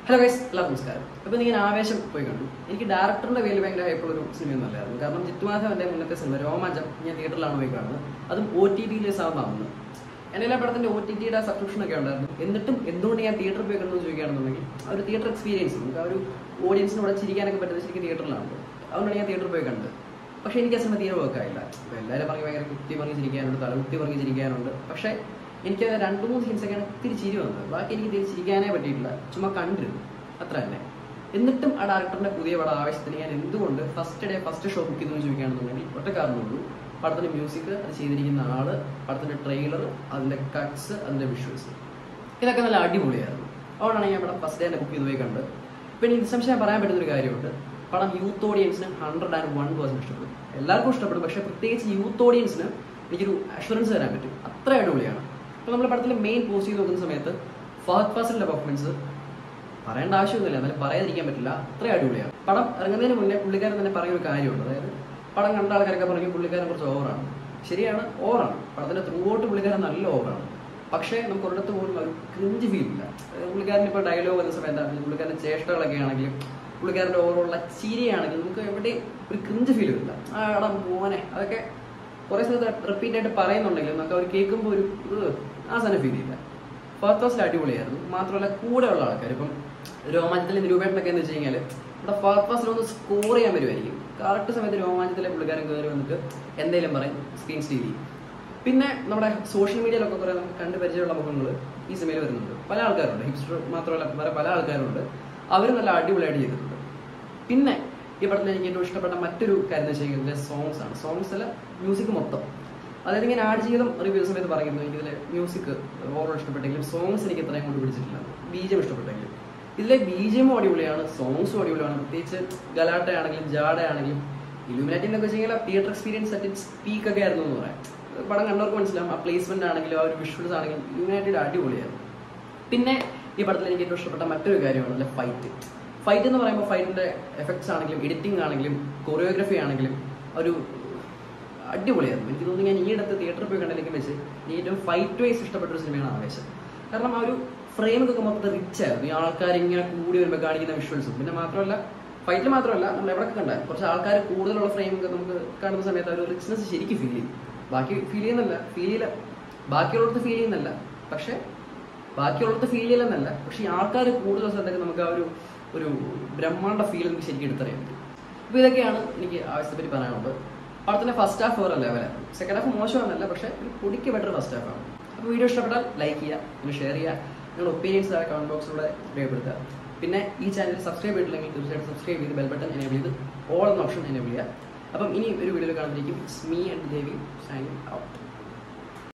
hello guys എല്ലാവർക്കും നമസ്കാരം അപ്പോൾ ഇങ്ങനെ ആവേശം പോയി കണ്ടു എനിക്ക് ഡയറക്ടറിന്റെ പേരിൽ ഭയങ്കര ഹൈപ്പുള്ള ഒരു സിനിമയൊന്നും അല്ലായിരുന്നു കാരണം ജിത്തുമാധവന്റെ മുന്നത്തെ സിനിമ രോമാഞ്ചം ഞാൻ തിയേറ്ററിലാണ് പോയി കാണുന്നത് അതും ഒ ടി ടി സാറിനാവുന്നത് എൻ്റെ എല്ലാ പടത്തിന്റെ ഒ ടി ടിയുടെ സബ്സ്ക്രിപ്ഷൻ ഒക്കെ ഉണ്ടായിരുന്നു എന്നിട്ടും എന്തുകൊണ്ട് ഞാൻ തിയേറ്ററിൽ പോയി കണ്ടു ചോദിക്കുകയാണെന്നുണ്ടെങ്കിൽ ആ ഒരു തിയേറ്റർ എക്സ്പീരിയൻസ് നമുക്ക് ആ ഒരു ഓഡിയൻസിന് ഇവിടെ ചിരിക്കാനൊക്കെ പറ്റുന്നത് ശരിക്കും തിയേറ്ററിലാണ് അതുകൊണ്ടാണ് ഞാൻ തിയേറ്ററിൽ പോയി കണ്ടത് പക്ഷേ എനിക്ക് ആ സിനിമ തീരെ വർക്കായില്ല അപ്പോൾ എല്ലാവരും പറഞ്ഞ് ഭയങ്കര കുത്തി പറഞ്ഞ് ചിരിക്കാനുണ്ട് തലകുത്തി പറഞ്ഞ് ചിരിക്കാനുണ്ട് പക്ഷേ എനിക്ക് രണ്ട് മൂന്ന് സീൻസൊക്കെയാണ് ഇത്തിരി ചിരി വന്നത് ബാക്കി എനിക്ക് തിരിച്ച് ചിരിക്കാനേ പറ്റിയിട്ടില്ല ചുമ്മാ കണ്ടിരുന്നു അത്ര തന്നെ എന്നിട്ടും ആ ഡയറക്ടറിന്റെ പുതിയ പടം ആവശ്യത്തിന് ഞാൻ എന്തുകൊണ്ട് first day first show book ചെയ്തു ചോദിക്കുകയാണെന്നുണ്ടെങ്കിൽ ഒറ്റ കാരണമുള്ളൂ പടത്തിന്റെ മ്യൂസിക് അത് ചെയ്തിരിക്കുന്ന ആള് പടത്തിന്റെ ട്രെയിലർ അതിന്റെ കട്ട്സ് അതിന്റെ വിഷ്വൽസ് ഇതൊക്കെ നല്ല അടിപൊളിയായിരുന്നു അതുകൊണ്ടാണ് ഞാൻ പടം ഫസ്റ്റ് ഡേ തന്നെ ബുക്ക് ചെയ്ത് പോയി കണ്ടത് പിന്നെ നിസ്സംശയം പറയാൻ പറ്റുന്ന ഒരു കാര്യമുണ്ട് പടം യൂത്ത് ഓഡിയൻസിന് ഹൺഡ്രഡ് ആൻഡ് വൺ പേഴ്സെന്റ് ഇഷ്ടപ്പെടും എല്ലാവർക്കും ഇഷ്ടപ്പെടും പക്ഷെ പ്രത്യേകിച്ച് യൂത്ത് ഓഡിയൻസിന് എനിക്കൊരു അഷുറൻസ് തരാൻ പറ്റും അത്ര അടിപൊളിയാണ് അപ്പോൾ നമ്മൾ പടത്തിൽ മെയിൻ പോസ്റ്റ് ചെയ്ത് നോക്കുന്ന സമയത്ത് ഫഹദ് ഫാസിലിന്റെ പെർഫോമൻസ് പറയേണ്ട ആവശ്യമൊന്നുമില്ല എന്നാലും പറയാതിരിക്കാൻ പറ്റില്ല അത്ര അടിപൊളിയാണ് പടം ഇറങ്ങുന്നതിന് മുന്നേ പുള്ളിക്കാരൻ തന്നെ പറയുന്ന ഒരു കാര്യമുണ്ട് അതായത് പടം കണ്ട ആൾക്കാരൊക്കെ പറഞ്ഞു പുള്ളിക്കാരൻ കുറച്ച് ഓവറാണ് ശരിയാണ് ഓവറാണ് പടത്തിന്റെ ത്രൂ ഔട്ട് പുള്ളിക്കാരൻ നല്ല ഓവറാണ് പക്ഷേ നമുക്ക് ഒരിടത്ത് പോലും ഒരു ക്രിഞ്ച് ഫീൽ ഇല്ല അതായത് പുള്ളിക്കാരൻ ഇപ്പോൾ ഡയലോഗ് വന്ന സമയത്താണെങ്കിലും പുള്ളിക്കാരൻ്റെ ചേഷ്ടകളൊക്കെ ആണെങ്കിലും പുള്ളിക്കാരൻ്റെ ഓവറുള്ള ചിരിയാണെങ്കിലും നമുക്ക് എവിടെയും ഒരു ക്രിഞ്ച് ഫീൽ ഇല്ല ആ എടാ മോനെ അതൊക്കെ കുറേ സ്ഥലത്ത് റിപ്പീറ്റ് ആയിട്ട് പറയുന്നുണ്ടെങ്കിലും നമുക്ക് അവർ കേൾക്കുമ്പോൾ ഒരു ഇത് ആ സാധനം ഫീൽ ചെയ്യില്ല ഫസ്റ്റ് ക്ലാസ്സിൽ അടിപൊളിയായിരുന്നു മാത്രമല്ല കൂടെയുള്ള ആൾക്കാർ ഇപ്പം രോമാഞ്ചത്തിലെ നിരൂപേട്ടനൊക്കെ എന്ന് വെച്ച് കഴിഞ്ഞാൽ ഇവിടെ ഫസ്റ്റ് ക്ലാസ്സിൽ ഒന്ന് സ്കോർ ചെയ്യാൻ വരുമായിരിക്കും കറക്റ്റ് സമയത്ത് രോമാഞ്ചത്തിലെ പുള്ളിക്കാരൻ കയറി വന്നിട്ട് എന്തെങ്കിലും പറയും സ്ക്രീൻ സ്റ്റീൽ ചെയ്യും പിന്നെ നമ്മുടെ സോഷ്യൽ മീഡിയയിലൊക്കെ കുറേ നമുക്ക് കണ്ട് പരിചയമുള്ള മുഖങ്ങൾ ഈ സിനിമയിൽ വരുന്നുണ്ട് പല ആൾക്കാരുണ്ട് ഹിപ്സ്റ്റർ മാത്രമല്ല വേറെ പല ആൾക്കാരുണ്ട് അവർ നല്ല അടിപൊളിയായിട്ട് ചെയ്തിട്ടുണ്ട് പിന്നെ ഈ പടത്തിൽ എനിക്ക് ഏറ്റവും ഇഷ്ടപ്പെട്ട മറ്റൊരു കാര്യം എന്ന് വെച്ച് കഴിഞ്ഞാൽ സോങ്സ് ആണ് സോങ്സ് അല്ല മ്യൂസിക് മൊത്തം അതായത് ഇങ്ങനെ ആഡ് ചെയ്തും റിവ്യൂ സമയത്ത് പറയുന്നു എനിക്കിതിലെ മ്യൂസിക് ഓവറോൾ ഇഷ്ടപ്പെട്ടെങ്കിലും സോങ്സ് എനിക്ക് ഇത്രയും കൊണ്ട് പിടിച്ചിട്ടില്ല ബീജം ഇഷ്ടപ്പെട്ടെങ്കിലും ഇതിലെ ബീജമും അടിപൊളിയാണ് സോങ്സും അടിപൊളിയാണ് പ്രത്യേകിച്ച് ഗലാട്ട ആണെങ്കിലും ജാഡ ആണെങ്കിലും ഇലുമിനാറ്റി എന്നൊക്കെ വെച്ച് കഴിഞ്ഞാൽ theatre experience at its peak ഒക്കെ ആയിരുന്നു എന്ന് പറയാം പടം കണ്ടവർക്ക് മനസ്സിലാവും ആ പ്ലേസ്മെന്റ് ആണെങ്കിലും ആ ഒരു വിഷ്വൽസ് ആണെങ്കിലും ഇലുമിനാറ്റിയുടെ അടിപൊളിയായിരുന്നു പിന്നെ ഈ പടത്തിൽ എനിക്ക് ഏറ്റവും ഇഷ്ടപ്പെട്ട മറ്റൊരു കാര്യമാണ് അതിലെ ഫൈറ്റ് ഫൈറ്റ് എന്ന് പറയുമ്പോൾ ഫൈറ്റിന്റെ എഫക്ട്സ് ആണെങ്കിലും എഡിറ്റിംഗ് ആണെങ്കിലും കൊറിയോഗ്രഫി ആണെങ്കിലും ഒരു അടിപൊളിയായിരുന്നു എനിക്ക് തോന്നുന്നു ഞാൻ ഈ അടുത്ത് തിയേറ്ററിൽ പോയി കണ്ടതിലേക്ക് വെച്ച് എനിക്ക് ഏറ്റവും ഫൈറ്റ് വൈസ് ഇഷ്ടപ്പെട്ട ഒരു സിനിമയാണ് ആവേശം കാരണം ആ ഒരു ഫ്രെയിമൊക്കെ മൊത്തം റിച്ച് ആയിരുന്നു ഈ ആൾക്കാർ ഇങ്ങനെ കൂടി വരുമ്പോൾ കാണിക്കുന്ന വിഷ്വൽസും പിന്നെ മാത്രമല്ല ഫൈറ്റിൽ മാത്രമല്ല നമ്മൾ എവിടെയൊക്കെ കണ്ടാൽ കുറച്ച് ആൾക്കാർ കൂടുതലുള്ള ഫ്രെയിമൊക്കെ നമുക്ക് കാണുന്ന സമയത്ത് ആ ഒരു റിച്ച്നെസ് ശരിക്കും ഫീൽ ചെയ്യും ബാക്കി ഫീൽ ചെയ്യുന്നില്ല ഫീൽ ചെയ്യില്ല ബാക്കിയുള്ളടത്ത് ഫീൽ ചെയ്യുന്നില്ല പക്ഷേ ബാക്കിയുള്ളടത്ത് ഫീൽ ചെയ്യില്ലെന്നല്ല പക്ഷേ ഈ ആൾക്കാർ കൂടുതൽ സ്ഥലത്തൊക്കെ നമുക്ക് ആ ഒരു ഒരു ബ്രഹ്മാണ്ട ഫീൽ നമുക്ക് ശരിക്കും എടുത്തറിയാൻ പറ്റും അപ്പോൾ ഇതൊക്കെയാണ് എനിക്ക് ആവശ്യത്തെ പറ്റി പറയാനുള്ളത് പടത്തിന്റെ ഫസ്റ്റ് ഹാഫ് വേറെ ലെവലായിരുന്നു സെക്കൻഡ് ഹാഫ് മോശമാണെന്നല്ല പക്ഷേ ഒരു പൊടിക്ക് ബെറ്റർ ഫസ്റ്റ് ഹാഫ് ആണ് അപ്പോൾ വീഡിയോ ഇഷ്ടപ്പെട്ടാൽ ലൈക്ക് ചെയ്യുക പിന്നെ ഷെയർ ചെയ്യുക നിങ്ങളുടെ ഒപ്പീനിയൻസ് ആ കമന്റ് ബോക്സിലൂടെ രേഖപ്പെടുത്തുക പിന്നെ ഈ ചാനൽ സബ്സ്ക്രൈബ് ചെയ്തിട്ടില്ലെങ്കിൽ തീർച്ചയായിട്ടും സബ്സ്ക്രൈബ് ചെയ്ത് ബെൽ ബട്ടൺ എനേബിൾ ചെയ്ത് ഓൾ എന്ന ഓപ്ഷൻ എനേബിൾ ചെയ്യുക അപ്പം ഇനി ഒരു വീഡിയോയിൽ കാണുന്നതായിരിക്കും me and Devi signing out